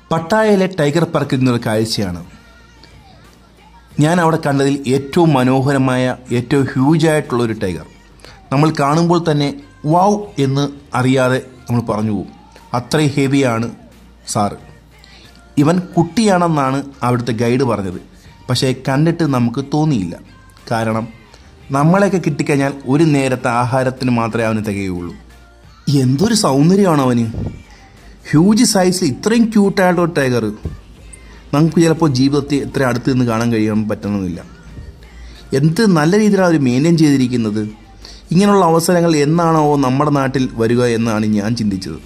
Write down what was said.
പട്ടായയിലെ tiger പാർക്കിൽ നിന്നൊരു കാഴ്ചയാണ് ഞാൻ അവിടെ കണ്ടതിൽ ഏറ്റവും മനോഹരമായ ഏറ്റവും ഹ്യൂജ് ആയിട്ടുള്ള ഒരു ടൈഗർ നമ്മൾ കാണുമ്പോൾ തന്നെ വാവ് എന്ന് അറിയാതെ നമ്മൾ പറഞ്ഞു പോകും അത്രയും ഹെവിയാണ് സാറ് ഇവൻ കുട്ടിയാണെന്നാണ് അവിടുത്തെ ഗൈഡ് പറഞ്ഞത് പക്ഷേ കണ്ടിട്ട് നമുക്ക് തോന്നിയില്ല കാരണം നമ്മളെയൊക്കെ കിട്ടിക്കഴിഞ്ഞാൽ ഒരു നേരത്തെ ആഹാരത്തിന് മാത്രമേ അവന് തികയുള്ളൂ എന്തൊരു സൗന്ദര്യമാണ് അവന് ഹ്യൂജ് സൈസിൽ ഇത്രയും ക്യൂട്ടായിട്ടൊരു ടൈഗർ നമുക്ക് ചിലപ്പോൾ ജീവിതത്തിൽ ഇത്ര അടുത്ത് നിന്ന് കാണാൻ കഴിയാൻ പറ്റണമെന്നില്ല എന്ത് നല്ല രീതിയിലാണ് അവർ മെയിൻറ്റെയിൻ ചെയ്തിരിക്കുന്നത് ഇങ്ങനെയുള്ള അവസരങ്ങൾ എന്നാണോ നമ്മുടെ നാട്ടിൽ വരിക എന്നാണ് ഞാൻ ചിന്തിച്ചത്